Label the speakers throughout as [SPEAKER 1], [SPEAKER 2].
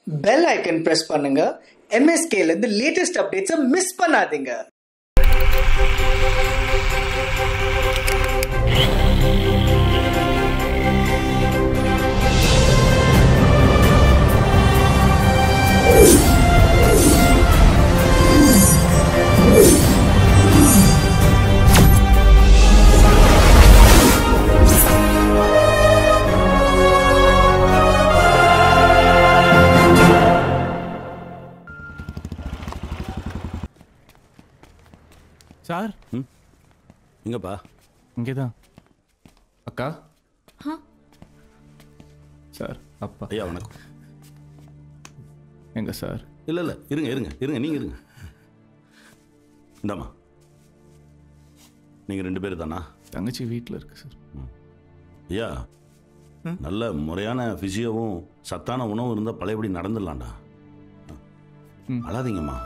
[SPEAKER 1] Bell icon press பண்ணுங்க MSK ல இருந்து லேட்டஸ்ட் அப்டேட்ஸை மிஸ் பண்ணாதீங்க
[SPEAKER 2] சார்
[SPEAKER 3] எங்கப்பா
[SPEAKER 2] இங்கே தான் அக்கா சார் அப்பா
[SPEAKER 3] ஐயா வணக்கம்
[SPEAKER 2] எங்க சார்
[SPEAKER 3] இல்லை இல்லை இருங்க இருங்க இருங்க நீங்கள் இருங்க இந்தாம்மா நீங்கள் ரெண்டு பேர் தானா
[SPEAKER 2] தங்கச்சி வீட்டில் இருக்கு சார்
[SPEAKER 3] ஐயா நல்ல முறையான ஃபிசியோவும் சத்தான உணவும் இருந்தால் பழையபடி நடந்துடலாம்டா
[SPEAKER 2] ம்.
[SPEAKER 3] அழாதீங்கம்மா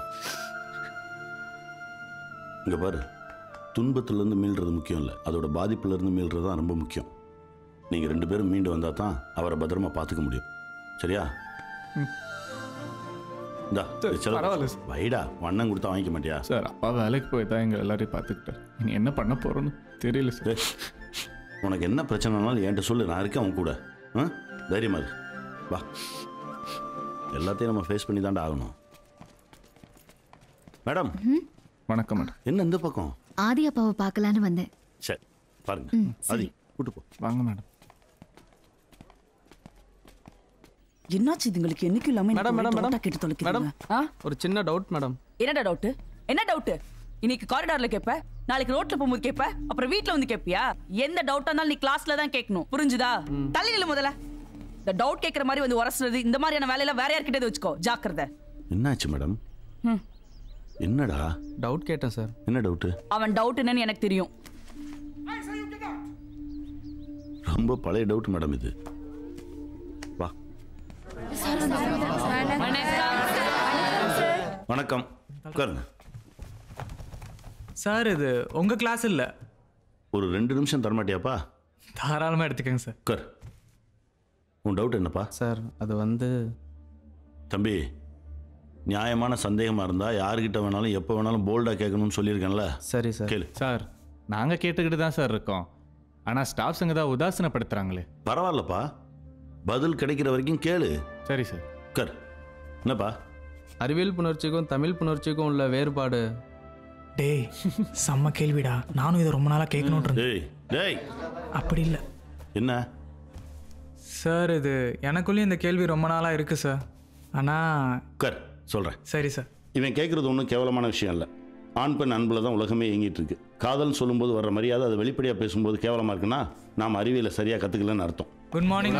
[SPEAKER 3] இங்கே பாரு துன்பத்திலேருந்து மீள்றது முக்கியம் இல்லை அதோட பாதிப்புலேருந்து மீள்றது தான் ரொம்ப முக்கியம் நீங்கள் ரெண்டு பேரும் மீண்டு வந்தால் தான் அவரை பத்திரமா பார்த்துக்க முடியும் சரியா இந்தா
[SPEAKER 2] சரி,
[SPEAKER 3] இது செலவு.
[SPEAKER 2] பரவாயில்ல சார்.
[SPEAKER 3] வைடா வண்ணம் கொடுத்தா வாங்கிக்க மாட்டியா
[SPEAKER 2] சார் அப்பா வேலைக்கு போய் தான் எங்கள் எல்லாரையும் பார்த்துக்கிட்டார் இனி என்ன பண்ண போகிறோன்னு தெரியல சார்
[SPEAKER 3] டேய், உனக்கு என்ன பிரச்சனைனாலும் என்கிட்ட சொல்லு நான் இருக்கேன் அவன் கூட ஆ தைரியமா இரு வா எல்லாத்தையும் நம்ம ஃபேஸ் பண்ணி தாண்டா ஆகணும் மேடம்
[SPEAKER 2] வணக்கம் மேடம்
[SPEAKER 3] என்ன இந்த பக்கம்
[SPEAKER 4] ஆதி அப்பாவை பார்க்கலான்னு வந்தேன்
[SPEAKER 3] சரி பாருங்க
[SPEAKER 4] ம்,
[SPEAKER 3] ஆதி கூட்டு போ
[SPEAKER 2] வாங்க மேடம்
[SPEAKER 5] என்னாச்சு இதுங்களுக்கு என்னைக்கும் இல்லாம
[SPEAKER 6] மேடம் மேடம் மேடம்
[SPEAKER 5] கேட்டு
[SPEAKER 6] மேடம்
[SPEAKER 5] தொலைக்கிறீங்க ஆ?
[SPEAKER 6] ஒரு சின்ன டவுட் மேடம்
[SPEAKER 5] என்னடா டவுட் என்ன டவுட் இன்னைக்கு காரிடார்ல கேப்ப நாளைக்கு ரோட்ல போகும்போது கேப்ப அப்புறம் வீட்ல வந்து கேப்பியா எந்த டவுட்டா இருந்தாலும் நீ கிளாஸ்ல தான் கேட்கணும் புரிஞ்சுதா தள்ளி நில்லு முதல்ல இந்த டவுட் கேக்குற மாதிரி வந்து உரசுறது இந்த மாதிரியான வேலையெல்லாம் வேற யார்கிட்ட வச்சுக்கோ ஜாக்கிரதை
[SPEAKER 3] என்னாச்சு மேடம்
[SPEAKER 5] ம்.
[SPEAKER 3] என்னடா
[SPEAKER 6] டவுட் கேட்டேன் சார்
[SPEAKER 3] என்ன டவுட்டு
[SPEAKER 5] அவன் டவுட் என்னன்னு எனக்கு தெரியும்
[SPEAKER 3] ரொம்ப பழைய டவுட் மேடம் இது வா வணக்கம் உட்காருங்க
[SPEAKER 7] சார் இது உங்க கிளாஸ் இல்ல
[SPEAKER 3] ஒரு ரெண்டு நிமிஷம் தரமாட்டியாப்பா
[SPEAKER 7] தாராளமா எடுத்துக்கங்க சார்
[SPEAKER 3] உட்கார் உன் டவுட் என்னப்பா
[SPEAKER 6] சார் அது வந்து
[SPEAKER 3] தம்பி நியாயமான சந்தேகமாக இருந்தால் யாருக்கிட்ட வேணாலும் எப்போ வேணாலும் போல்டாக கேட்கணும்னு சொல்லியிருக்கேன்ல
[SPEAKER 6] சரி சார்
[SPEAKER 3] கேளு
[SPEAKER 2] சார் நாங்கள் கேட்டுக்கிட்டு தான் சார் இருக்கோம் ஆனால் ஸ்டாஃப்ஸுங்க தான் உதாசீனப்படுத்துகிறாங்களே
[SPEAKER 3] பரவாயில்லப்பா பதில் கிடைக்கிற வரைக்கும் கேளு
[SPEAKER 2] சரி சார்
[SPEAKER 3] கர் என்னப்பா
[SPEAKER 6] அறிவியல் புணர்ச்சிக்கும் தமிழ் புணர்ச்சிக்கும் உள்ள வேறுபாடு
[SPEAKER 7] டேய் செம்ம கேள்விடா நானும் இதை ரொம்ப நாளா கேட்கணும்னு இருந்தேன்
[SPEAKER 3] டேய் டேய்
[SPEAKER 7] அப்படி இல்ல
[SPEAKER 3] என்ன
[SPEAKER 7] சார் இது எனக்குள்ளேயும் இந்த கேள்வி ரொம்ப நாளா இருக்கு சார் ஆனா
[SPEAKER 3] கர் சொல்கிறேன்
[SPEAKER 7] சரி சார்
[SPEAKER 3] இவன் கேட்குறது ஒன்றும் கேவலமான விஷயம் இல்லை ஆண் பெண் அன்பில் தான் உலகமே இயங்கிட்டு இருக்கு காதல்னு சொல்லும்போது வர்ற மரியாதை அதை வெளிப்படையாக பேசும்போது கேவலமாக இருக்குன்னா நாம் அறிவியலை சரியாக கற்றுக்கலன்னு அர்த்தம்
[SPEAKER 7] குட் மார்னிங்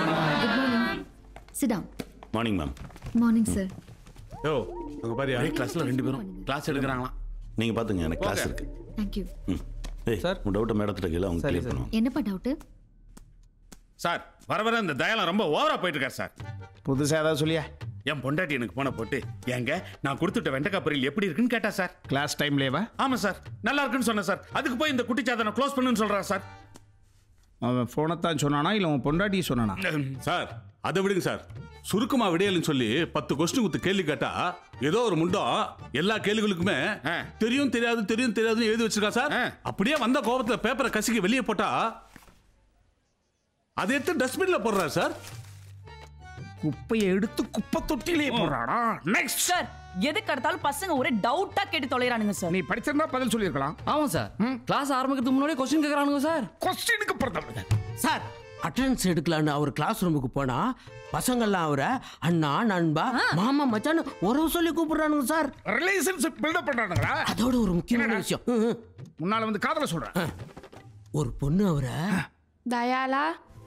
[SPEAKER 4] சிடாம்
[SPEAKER 3] மார்னிங் மேம்
[SPEAKER 4] மார்னிங் சார்
[SPEAKER 8] யோ அங்க பாரியா கிளாஸ்ல ரெண்டு பேரும் கிளாஸ் எடுக்கிறாங்களாம்
[SPEAKER 3] நீங்கள் பார்த்துங்க எனக்கு கிளாஸ் இருக்கு
[SPEAKER 4] தேங்க்யூ
[SPEAKER 3] ம் ஏய்
[SPEAKER 6] சார்.
[SPEAKER 3] உன் டவுட்டை மேடத்திட்ட கீழே அவங்க
[SPEAKER 6] சரி,
[SPEAKER 3] கிளியர்
[SPEAKER 6] சார்.
[SPEAKER 3] பண்ணுவாங்க
[SPEAKER 4] என்னப்பா டவுட்டு
[SPEAKER 8] சார் வர வர இந்த தயாலம் ரொம்ப ஓவரா போயிட்டு இருக்காரு சார்
[SPEAKER 9] புதுசாக ஏதாவது சொல்லியா
[SPEAKER 8] என் பொண்டாட்டி எனக்கு போன போட்டு ஏங்க நான் கொடுத்துட்ட வெண்டைக்காய் பொரியல் எப்படி இருக்குன்னு கேட்டா சார்
[SPEAKER 9] கிளாஸ் டைம்லேயேவா
[SPEAKER 8] ஆமா சார் நல்லா இருக்குன்னு சொன்னேன் சார் அதுக்கு போய் இந்த குட்டிச்சாதனை க்ளோஸ் பண்ணுன்னு சொல்றா சார்
[SPEAKER 9] அவன் ஃபோனை தான் சொன்னானா இல்லை உன் பொண்டாட்டி சொன்னானா
[SPEAKER 10] சார் அதை விடுங்க சார் சுருக்கமா விடையல்னு சொல்லி பத்து கொஸ்டின் குத்து கேள்வி கேட்டா ஏதோ ஒரு முண்டம் எல்லா கேள்விகளுக்குமே
[SPEAKER 8] ஆ. தெரியும்,
[SPEAKER 10] தெரியும் தெரியாது தெரியும் தெரியாதுன்னு எழுதி வச்சிருக்கா சார்
[SPEAKER 8] ஆ.
[SPEAKER 10] அப்படியே வந்த கோபத்துல பேப்பரை கசிக்கி வெளியே போட்டா அதை எடுத்து டஸ்ட்பின்ல போடுறாரு சார்
[SPEAKER 9] குப்பையை எடுத்து குப்பை தொட்டிலே போடுறாடா நெக்ஸ்ட்
[SPEAKER 5] சார் எதுக்கு எடுத்தாலும் பசங்க ஒரே டவுட்டா கேட்டு தொலைறானுங்க சார்
[SPEAKER 9] நீ படிச்சிருந்தா பதில் சொல்லியிருக்கலாம்
[SPEAKER 6] ஆமா சார் கிளாஸ் ஆரம்பிக்கிறதுக்கு முன்னாடி கொஸ்டின் கேக்குறானுங்க சார்
[SPEAKER 9] கொஸ்டினுக்கு பிறந்த
[SPEAKER 11] சார் அட்டெண்டன்ஸ் எடுக்கலான்னு அவர் கிளாஸ் ரூமுக்கு போனா பசங்கள்லாம் அவரை அண்ணா நண்பா மாமா மச்சான்னு உறவு சொல்லி கூப்பிடுறானுங்க சார்
[SPEAKER 9] ரிலேஷன்ஷிப் பில்டப் பண்ணுறானுங்களா
[SPEAKER 11] அதோட ஒரு முக்கியமான
[SPEAKER 9] என்னடா?
[SPEAKER 11] விஷயம் ம், ம்.
[SPEAKER 9] முன்னால வந்து காதல சொல்கிறேன்
[SPEAKER 11] ஒரு பொண்ணு அவரை
[SPEAKER 12] தயாலா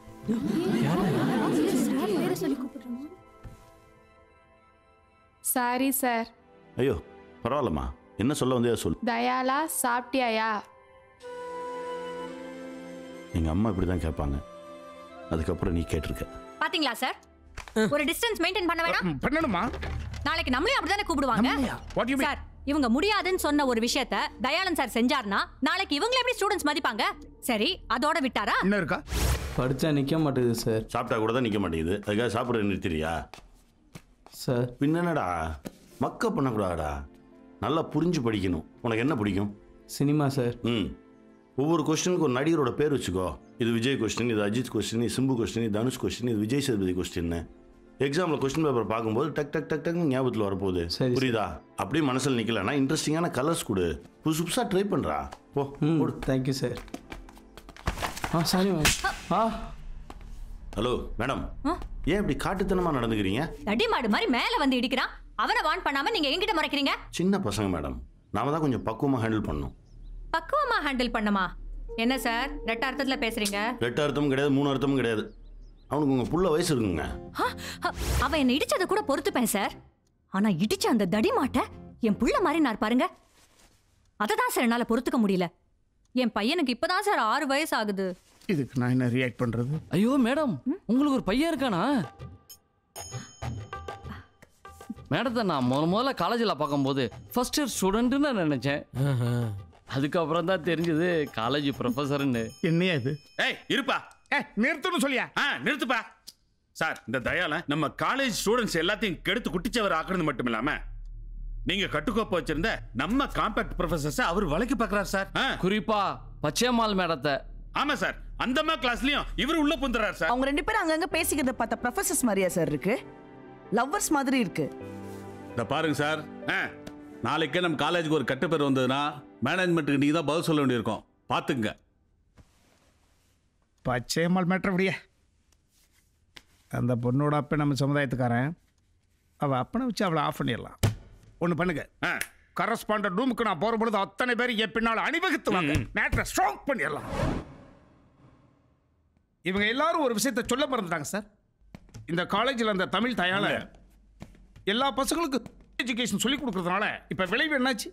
[SPEAKER 12] சாரி சார்
[SPEAKER 3] ஐயோ பரவாயில்லம்மா என்ன சொல்ல வந்தே சொல்
[SPEAKER 12] தயாலா சாப்பிட்டியாயா
[SPEAKER 3] எங்கள் அம்மா இப்படி தான் கேட்பாங்க அதுக்கப்புறம் நீ கேட்டிருக்க
[SPEAKER 4] பாத்தீங்களா சார் ஒரு டிஸ்டன்ஸ் மெயின்டைன் பண்ண வேணாம்
[SPEAKER 9] பண்ணணுமா
[SPEAKER 4] நாளைக்கு நம்மளையும் அப்படிதானே கூப்பிடுவாங்க
[SPEAKER 9] What do you mean?
[SPEAKER 4] Sir இவங்க முடியாதுன்னு சொன்ன ஒரு விஷயத்த தயானந்த் சார் செஞ்சார்னா நாளைக்கு இவங்களை எப்படி ஸ்டூடெண்ட்ஸ் மதிப்பாங்க சரி அதோட விட்டாரா
[SPEAKER 9] இன்னும் இருக்கா
[SPEAKER 6] படிச்சா நிக்க மாட்டேங்குது சார்
[SPEAKER 3] சாப்பிட்டா கூட தான் நிற்க மாட்டேங்குது அதுக்காக சாப்பிட்ற நிறுத்திரியா
[SPEAKER 6] சார்
[SPEAKER 3] பின்னடா மக்க பண்ணக்கூடாடா நல்லா புரிஞ்சு படிக்கணும் உனக்கு என்ன பிடிக்கும்
[SPEAKER 6] சினிமா சார்
[SPEAKER 3] ம் ஒவ்வொரு கொஸ்டினுக்கு ஒரு நடிகரோட பேர் வச்சுக்கோ இது விஜய் கொஸ்டின் இது அஜித் கொஸ்டின் இது சிம்பு கொஸ்டின் இது தனுஷ் கொஸ்டின் இது விஜய் சேதுபதி கொஸ்டின் எக்ஸாமில் கொஸ்டின் பேப்பர் பார்க்கும்போது டக் டக் டக் டக்னு ஞாபகத்தில் வரப்போகுது
[SPEAKER 6] சரி.
[SPEAKER 3] புரியுதா அப்படியே மனசில் நிற்கலன்னா இன்ட்ரெஸ்டிங்கான கலர்ஸ் கொடு புதுசு புதுசாக ட்ரை பண்ணுறா போ
[SPEAKER 6] ம் தேங்க்யூ சார் ஆ சாரி மேம் ஆ
[SPEAKER 3] ஹலோ மேடம் ஏன் இப்படி காட்டுத்தனமாக நடந்துக்கிறீங்க
[SPEAKER 4] தடி மாடு மாதிரி மேல வந்து இடிக்கிறான் அவனை வான் பண்ணாம நீங்க எங்கிட்ட முறைக்கிறீங்க
[SPEAKER 3] சின்ன பசங்க மேடம் நாம தான் கொஞ்சம் பக்குவமாக ஹேண்டில் பண்ணணும்
[SPEAKER 4] பக்குவமா ஹேண்டில் பண்ணுமா என்ன சார் ரெட்ட அர்த்தத்துல பேசுறீங்க
[SPEAKER 3] ரெட்டு அர்த்தமும் கிடையாது மூணு அர்த்தமும் கிடையாது அவனுக்கு உங்கள் புள்ள வயசு இருக்குங்க
[SPEAKER 4] ஆ, ஆ, அவன் என்ன இடிச்சதை கூட பொறுத்துப்பேன் சார் ஆனா இடிச்ச அந்த தடி மாட்டை என் புள்ள மாதிரி நான் பாருங்க அதை தான் சார் என்னால பொறுத்துக்க முடியல என் பையனுக்கு இப்பதான் சார் ஆறு வயசு ஆகுது
[SPEAKER 9] இதுக்கு நான் என்ன ரியாக்ட் பண்றது
[SPEAKER 13] ஐயோ மேடம் உங்களுக்கு ஒரு பையன் இருக்கானா மேடத்தை நான் முத முதல்ல காலேஜில் பார்க்கும்போது ஃபர்ஸ்ட் இயர் ஸ்டூடெண்ட்டுன்னு நான் நினச்சேன் அதுக்கப்புறம் தான் தெரிஞ்சது காலேஜ் ப்ரொஃபஸர்னு
[SPEAKER 9] என்னையா இது
[SPEAKER 8] ஏய் இருப்பா
[SPEAKER 9] ஏய் நிறுத்தணும் சொல்லியா
[SPEAKER 8] ஆ நிறுத்துப்பா சார் இந்த தயால நம்ம காலேஜ் ஸ்டூடெண்ட்ஸ் எல்லாத்தையும் கெடுத்து குட்டிச்சவர் ஆக்குறது மட்டும் இல்லாம நீங்க கட்டுக்கோப்ப வச்சிருந்த நம்ம காம்பேக்ட் ப்ரொஃபசர்ஸ் அவர் வழக்கு பார்க்கறாரு சார் ஆ,
[SPEAKER 13] குறிப்பா பச்சையம்மாள் மேடத்தை
[SPEAKER 8] ஆமா சார் அந்தம்மா கிளாஸ்லயும் இவர் உள்ள புந்துறாரு சார்
[SPEAKER 5] அவங்க ரெண்டு பேரும் அங்கங்க பேசிக்கிறத பார்த்த ப்ரொஃபசர்ஸ் மாதிரியா சார் இருக்கு லவ்வர்ஸ் மாதிரி இருக்கு
[SPEAKER 10] இந்த பாருங்க சார் நாளைக்கே நம்ம காலேஜுக்கு ஒரு கெட்ட பேர் வந்ததுன்னா மேனேஜ்மெண்ட்டுக்கு நீங்கள் தான் பதில் சொல்ல வேண்டியிருக்கும் பார்த்துங்க
[SPEAKER 9] பச்சையம்மாள் மேட்ரு அப்படியே அந்த பொண்ணோட அப்பன் நம்ம சமுதாயத்துக்காரன் அவள் அப்பனை வச்சு அவளை ஆஃப் பண்ணிடலாம் ஒன்று பண்ணுங்க கரஸ்பாண்டன்ட் ரூமுக்கு நான் போகிற பொழுது அத்தனை பேர் என் பின்னால் அணிவகுத்து வாங்க மேட்ரை ஸ்ட்ராங் பண்ணிடலாம் இவங்க எல்லாரும் ஒரு விஷயத்தை சொல்ல மறந்துட்டாங்க சார் இந்த காலேஜில் அந்த தமிழ் தயால எல்லா பசங்களுக்கும் எஜுகேஷன் சொல்லி கொடுக்கறதுனால இப்போ விளைவு என்னாச்சு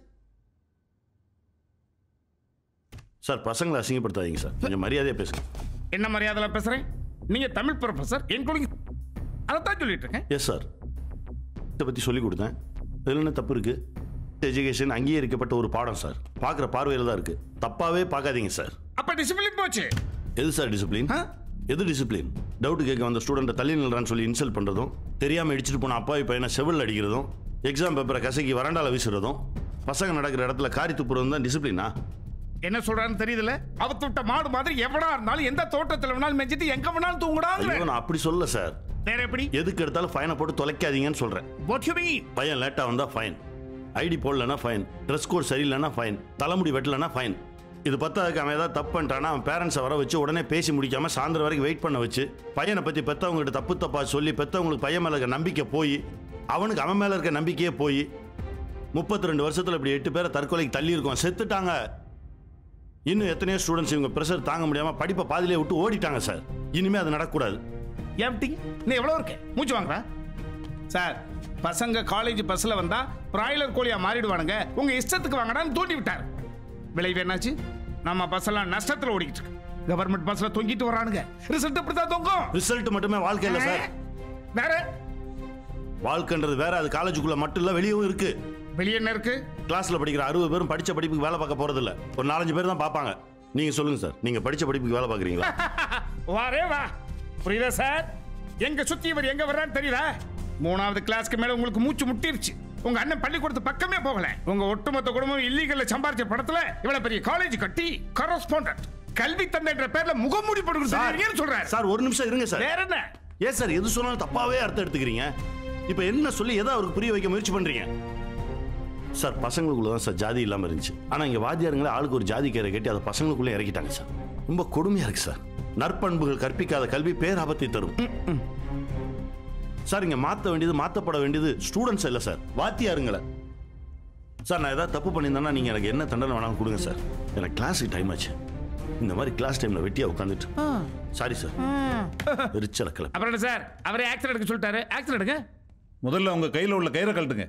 [SPEAKER 3] சார் பசங்களை அசிங்கப்படுத்தாதீங்க சார் கொஞ்சம் மரியாதையாக பேசுங்க
[SPEAKER 9] என்ன மரியாதையில் பேசுகிறேன் நீங்கள் தமிழ் ப்ரொஃபஸர் இன்க்ளூடிங் அதைத்தான் சொல்லிட்டு இருக்கேன்
[SPEAKER 3] எஸ் சார் இதை பற்றி சொல்லி கொடுத்தேன் இதில் என்ன தப்பு இருக்குது எஜுகேஷன் அங்கீகரிக்கப்பட்ட ஒரு பாடம் சார் பார்க்குற பார்வையில் தான் இருக்குது தப்பாகவே பார்க்காதீங்க சார்
[SPEAKER 9] அப்போ டிசிப்ளின் போச்சு
[SPEAKER 3] எது சார் டிசிப்ளின் எது டிசிப்ளின் டவுட் கேட்க வந்த ஸ்டூடெண்ட்டை தள்ளி நில்றான்னு சொல்லி இன்சல்ட் பண்ணுறதும் தெரியாமல் இடிச்சிட்டு போன அப்பாவி பையனை செவில் அடிக்கிறதும் எக்ஸாம் பேப்பரை கசக்கி வராண்டால வீசுறதும் பசங்க நடக்கிற இடத்துல காரி துப்புறதும் தான் டிசிப்ளினா
[SPEAKER 9] என்ன சொல்றான்னு தெரியுதுல அவத்து விட்ட மாடு மாதிரி எவனா இருந்தாலும் எந்த தோட்டத்தில் வேணாலும் மெஞ்சிட்டு எங்க வேணாலும் தூங்குடாங்க
[SPEAKER 3] ஐயோ நான் அப்படி சொல்ல சார்
[SPEAKER 9] வேற எப்படி
[SPEAKER 3] எதுக்கு எடுத்தாலும் ஃபைனை போட்டு தொலைக்காதீங்கன்னு சொல்கிறேன்
[SPEAKER 9] வாட் யூ மீன்
[SPEAKER 3] பையன் லேட்டாக வந்தால் ஃபைன் ஐடி போடலன்னா ஃபைன் ட்ரெஸ் கோட் சரியில்லைன்னா ஃபைன் தலைமுடி வெட்டலைன்னா ஃபைன் இது பத்தாதுக்கு அவன் ஏதாவது தப்பு பண்ணிட்டானா அவன் பேரண்ட்ஸை வர வச்சு உடனே பேசி முடிக்காம சாயந்தரம் வரைக்கும் வெயிட் பண்ண வச்சு பையனை பற்றி பெற்றவங்ககிட்ட தப்பு தப்பா சொல்லி பெற்றவங்களுக்கு பையன் மேலே இருக்க நம்பிக்கை போய் அவனுக்கு அவன் மேலே இருக்க நம்பிக்கையே போய் முப்பத்தி ரெண்டு வருஷத்தில் இப்படி எட்டு பேரை தற்கொலைக்கு தள்ளி இருக்கோம் செத்துட்டாங்க இன்னும் எத்தனையோ ஸ்டூடெண்ட்ஸ் இவங்க ப்ரெஷர் தாங்க முடியாமல் படிப்பை பாதியிலே விட்டு ஓடிட்டாங்க சார் இனிமேல் அது நடக்கக்கூடாது
[SPEAKER 9] ஏப்டி நீ எவ்வளோ இருக்க மூச்சு வாங்குறா சார் பசங்க காலேஜ் பஸ்ல வந்தா பிராய்லர் கோழியா மாறிடுவானுங்க உங்க இஷ்டத்துக்கு வாங்கடான்னு தூண்டி விட்டார் விளைவு என்னாச்சு நம்ம பஸ் எல்லாம் நஷ்டத்துல ஓடிக்கிட்டு இருக்கு கவர்மெண்ட் பஸ்ல தொங்கிட்டு வரானுங்க ரிசல்ட் இப்படி தான் தொங்கும்
[SPEAKER 3] ரிசல்ட் மட்டுமே வாழ்க்கை இல்லை சார்
[SPEAKER 9] வேற
[SPEAKER 3] வாழ்க்கைன்றது வேற அது காலேஜுக்குள்ள மட்டும் இல்ல வெளியவும் இருக்கு
[SPEAKER 9] வெளியே என்ன இருக்கு
[SPEAKER 3] கிளாஸ்ல படிக்கிற அறுபது பேரும் படிச்ச படிப்புக்கு வேலை பார்க்க போறது இல்ல ஒரு நாலஞ்சு பேர் தான் பார்ப்பாங்க நீங்க சொல்லுங்க சார் நீங்க படிச்ச படிப்புக்கு வேலை பார்க்குறீங்களா
[SPEAKER 9] வாரே வா புரியுதா சார் எங்க சுத்தி இவர் எங்க வர்றான்னு தெரியுதா மூணாவது கிளாஸ்க்கு மேல உங்களுக்கு மூச்சு முட்டிருச்சு உங்க அண்ணன் பள்ளிக்கூடத்து பக்கமே போகல உங்க ஒட்டுமொத்த குடும்பம் இல்லீகல்ல சம்பாரிச்ச படத்துல இவ்வளவு பெரிய காலேஜ் கட்டி கரஸ்பாண்டன்ட் கல்வி தந்தைன்ற பேர்ல முகமூடி போடுறது சொல்றாரு
[SPEAKER 3] சார் ஒரு நிமிஷம் இருங்க சார்
[SPEAKER 9] வேற என்ன
[SPEAKER 3] ஏன் சார் எது சொன்னாலும் தப்பாவே அர்த்தம் எடுத்துக்கிறீங்க இப்போ என்ன சொல்லி எதை அவருக்கு புரிய வைக்க முயற்சி பண்றீங்க சார் பசங்களுக்குள்ள தான் சார் ஜாதி இல்லாமல் இருந்துச்சு ஆனால் இங்கே வாத்தியாருங்களே ஆளுக்கு ஒரு ஜாதி கேரை கட்டி அதை பசங்களுக்குள்ளே இறக்கிட்டாங்க சார் ரொம்ப கொடுமையாக இருக்கு சார் நற்பண்புகள் கற்பிக்காத கல்வி பேராபத்தை தரும் சார் இங்கே மாற்ற வேண்டியது மாற்றப்பட வேண்டியது ஸ்டூடெண்ட்ஸ் இல்லை சார் வாத்தியாருங்களை சார் நான் ஏதாவது தப்பு பண்ணியிருந்தேன்னா நீங்கள் எனக்கு என்ன தண்டனை வேணாலும் கொடுங்க சார் எனக்கு கிளாஸுக்கு டைம் ஆச்சு இந்த மாதிரி கிளாஸ் டைமில் வெட்டியாக உட்காந்துட்டு சாரி சார் எரிச்சல கிளம்பி
[SPEAKER 9] அப்புறம் என்ன சார் அவரே ஆக்சன் எடுக்க சொல்லிட்டாரு ஆக்சன் எடுங்க
[SPEAKER 10] முதல்ல உங்க கையில் உள்ள கயிறை கழட்டுங்க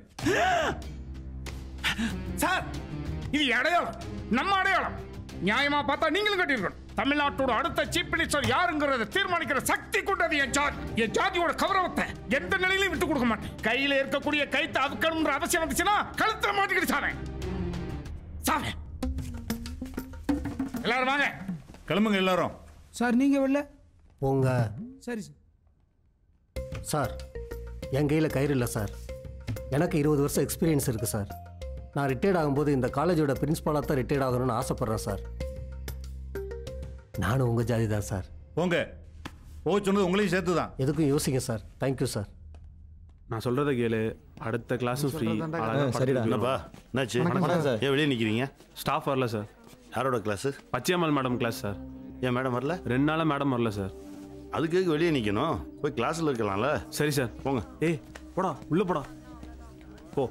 [SPEAKER 9] சார் இது அடையாளம் நம்ம அடையாளம் நியாயமா பார்த்தா நீங்களும் கட்டியிருக்கணும் தமிழ்நாட்டோட அடுத்த சீஃப் மினிஸ்டர் யாருங்கிறத தீர்மானிக்கிற சக்தி கொண்டது என் ஜாதி என் ஜாதியோட கௌரவத்தை எந்த நிலையிலும் விட்டு கொடுக்க மாட்டேன் கையில இருக்கக்கூடிய கைத்தை அவுக்கணும்ன்ற அவசியம் வந்துச்சுன்னா கழுத்துல மாட்டிக்கிட்டு சாவேன் சாவேன் எல்லாரும் வாங்க
[SPEAKER 10] கிளம்புங்க எல்லாரும்
[SPEAKER 14] சார் நீங்க வரல
[SPEAKER 15] போங்க
[SPEAKER 14] சரி சார்
[SPEAKER 15] சார்
[SPEAKER 14] என் கையில் கயிறு இல்லை சார் எனக்கு இருபது வருஷம் எக்ஸ்பீரியன்ஸ் இருக்குது சார் நான் ரிட்டையர்ட் ஆகும்போது இந்த காலேஜோட பிரின்ஸ்பாலாக தான் ரிட்டையர்ட் ஆகணும்னு ஆசைப்பட்றேன் சார் நானும் உங்கள் ஜாதி தான் சார்
[SPEAKER 15] போங்க போக சொன்னது உங்களையும் சேர்த்து தான்
[SPEAKER 14] எதுக்கும் யோசிங்க சார் தேங்க்யூ சார்
[SPEAKER 16] நான் சொல்றத கேளு அடுத்த கிளாஸும் ஃப்ரீ
[SPEAKER 3] என்னப்பா என்னாச்சு ஏன் வெளியே நிற்கிறீங்க
[SPEAKER 16] ஸ்டாஃப் வரல சார்
[SPEAKER 3] யாரோட class
[SPEAKER 16] Pachaiyammal madam class sir
[SPEAKER 3] ஏன் மேடம் வரல
[SPEAKER 16] ரெண்டு நாளாக மேடம் வரல சார்
[SPEAKER 3] அதுக்கு எதுக்கு வெளியே நிற்கணும் போய் கிளாஸில் இருக்கலாம்ல
[SPEAKER 16] சரி சார்
[SPEAKER 3] போங்க
[SPEAKER 16] ஏய் போடா உள்ள போடா போ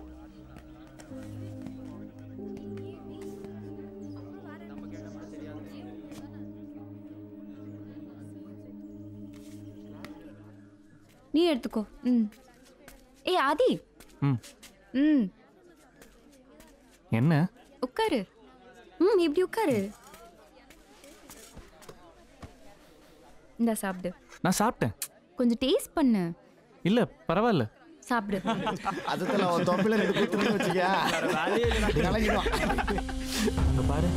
[SPEAKER 17] நீ எடுத்துக்கோ ம் ஏய் ஆதி
[SPEAKER 2] ம்
[SPEAKER 17] ம்
[SPEAKER 2] என்ன
[SPEAKER 17] உட்காரு ம் இப்படி உட்காரு இந்த சாப்பிடு
[SPEAKER 2] நான் சாப்பிட்டேன்
[SPEAKER 17] கொஞ்சம் டேஸ்ட் பண்ணு
[SPEAKER 2] இல்ல பரவாயில்ல
[SPEAKER 17] சாப்பிடு
[SPEAKER 18] அதுக்குள்ள அவன் தொப்பில ரெண்டு குத்துன்னு வச்சுக்கியா கலங்கிடுவான்
[SPEAKER 2] அங்க பாரு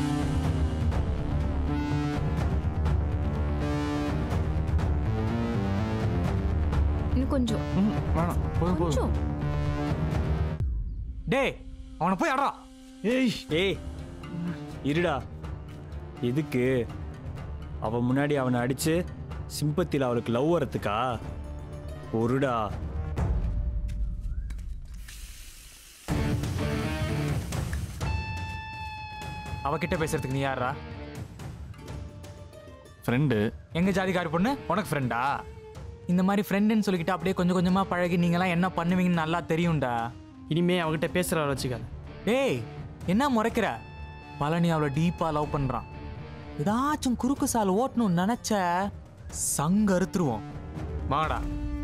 [SPEAKER 17] இன்னும் கொஞ்சம்
[SPEAKER 2] வேணாம் போதும் போதும்
[SPEAKER 17] கொஞ்சம்
[SPEAKER 7] டேய் அவனை போய் அடா
[SPEAKER 19] ஏய் ஏய் இருடா எதுக்கு அவ முன்னாடி அவனை அடிச்சு சிம்பத்தியில் அவளுக்கு லவ் வரத்துக்கா ஒருடா
[SPEAKER 7] அவகிட்ட பேசுறதுக்கு நீ யாரா
[SPEAKER 2] ஃப்ரெண்டு
[SPEAKER 7] எங்க ஜாதிக்காரி பொண்ணு உனக்கு ஃப்ரெண்டா இந்த மாதிரி ஃப்ரெண்டுன்னு சொல்லிக்கிட்டு அப்படியே கொஞ்சம் கொஞ்சமா பழகி நீங்களாம் என்ன பண்ணுவீங்கன்னு நல்லா தெரியும்டா
[SPEAKER 19] இனிமே அவகிட்ட பேசுற வச்சுக்காத
[SPEAKER 7] டேய் என்ன முறைக்கிற பழனி அவளை டீப்பா லவ் பண்றான் ஏதாச்சும் குறுக்கு சால் ஓட்டணும்னு நினைச்ச சங்க அறுத்துருவோம் வாடா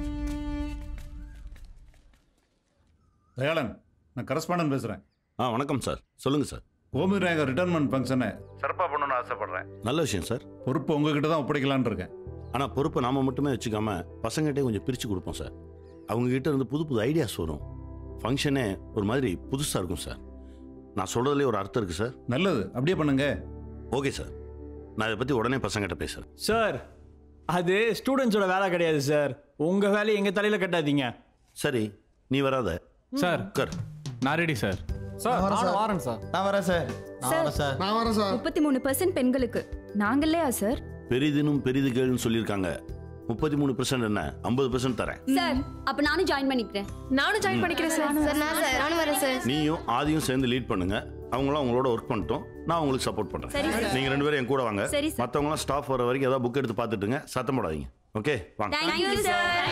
[SPEAKER 15] தயாளன் நான் கரஸ்பாண்டன் பேசுகிறேன்
[SPEAKER 3] ஆ வணக்கம் சார் சொல்லுங்கள் சார்
[SPEAKER 15] கோமதி நாயகர் ரிட்டர்ன்மெண்ட் ஃபங்க்ஷனை சிறப்பாக பண்ணணும்னு ஆசைப்படுறேன்
[SPEAKER 3] நல்ல விஷயம் சார்
[SPEAKER 15] பொறுப்பு உங்ககிட்ட தான் ஒப்படைக்கலான்னு இருக்கேன்
[SPEAKER 3] ஆனால் பொறுப்பை நாம மட்டுமே வச்சுக்காம பசங்ககிட்டே கொஞ்சம் பிரித்து கொடுப்போம் சார் அவங்க கிட்ட இருந்து புது புது ஐடியாஸ் வரும் ஃபங்க்ஷனே ஒரு மாதிரி புதுசாக இருக்கும் சார் நான் சொல்கிறதுலேயே ஒரு அர்த்தம் இருக்குது சார்
[SPEAKER 15] நல்லது அப்படியே பண்ணுங்க
[SPEAKER 3] ஓகே சார் நான் இதை பற்றி உடனே பசங்ககிட்ட பேசுகிறேன்
[SPEAKER 19] சார் அது ஸ்டூடெண்ட்ஸோட வேலை கிடையாது சார் உங்க வேலையை எங்க தலையில கட்டாதீங்க
[SPEAKER 3] சரி நீ வராத
[SPEAKER 2] சார்
[SPEAKER 3] உட்கார்
[SPEAKER 2] நான் ரெடி சார்
[SPEAKER 18] சார்
[SPEAKER 19] நானும்
[SPEAKER 18] வரேன் சார் நான் வரேன் சார் நான் வரேன் சார்
[SPEAKER 17] நான் வரேன் சார் முப்பத்தி மூணு பர்சன்ட் பெண்களுக்கு நாங்க இல்லையா சார்
[SPEAKER 3] பெரிதினும் பெரிது கேள்னு சொல்லியிருக்காங்க முப்பத்தி மூணு பெர்சன்ட் என்ன ஐம்பது பெர்சன்ட் தரேன்
[SPEAKER 17] சார் அப்ப நானும் ஜாயின் பண்ணிக்கிறேன் நானும் ஜாயின் பண்ணிக்கிறேன் சார் சார் நான் சார் நானும் வரேன் சார்
[SPEAKER 3] நீயும் ஆதியும் சேர்ந்து லீட் பண்ணுங்க அவங்களாம் உங்களோட ஒர்க் பண்ணிட்டோம் நான் உங்களுக்கு சப்போர்ட்
[SPEAKER 17] சரி,
[SPEAKER 3] பண்றேன்
[SPEAKER 17] சார்.
[SPEAKER 3] நீங்க ரெண்டு பேரும் என் கூட வாங்க
[SPEAKER 17] சரி, சார்.
[SPEAKER 3] மற்றவங்களாம் ஸ்டாஃப் வர வரைக்கும் ஏதாவது புக் எடுத்து பார்த்துட்டுங்க சத்தம் போடாதீங்க ஓகே வாங்க
[SPEAKER 17] தேங்க்யூ சார்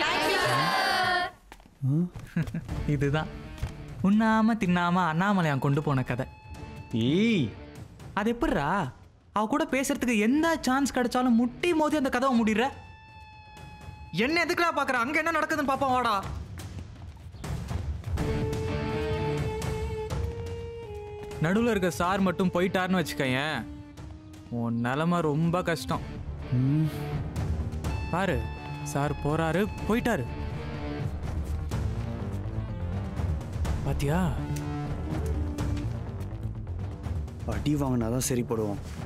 [SPEAKER 7] இதுதான் உண்ணாம தின்னாம அண்ணாமலையான் கொண்டு போன கதை ஏய் அது எப்படிரா அவ கூட பேசுறதுக்கு எந்த சான்ஸ் கிடைச்சாலும் முட்டி மோதி அந்த கதவை முடிடுற என்ன எதுக்குடா பாக்குற அங்க என்ன நடக்குதுன்னு பாப்போம் வாடா நடுவில் இருக்க சார் மட்டும் போயிட்டாருன்னு வச்சுக்கயேன் உன் நிலைமை ரொம்ப கஷ்டம் பாரு சார் போறாரு போயிட்டாரு பாத்தியா
[SPEAKER 19] அடி வாங்கினாதான் சரிப்படுவோம்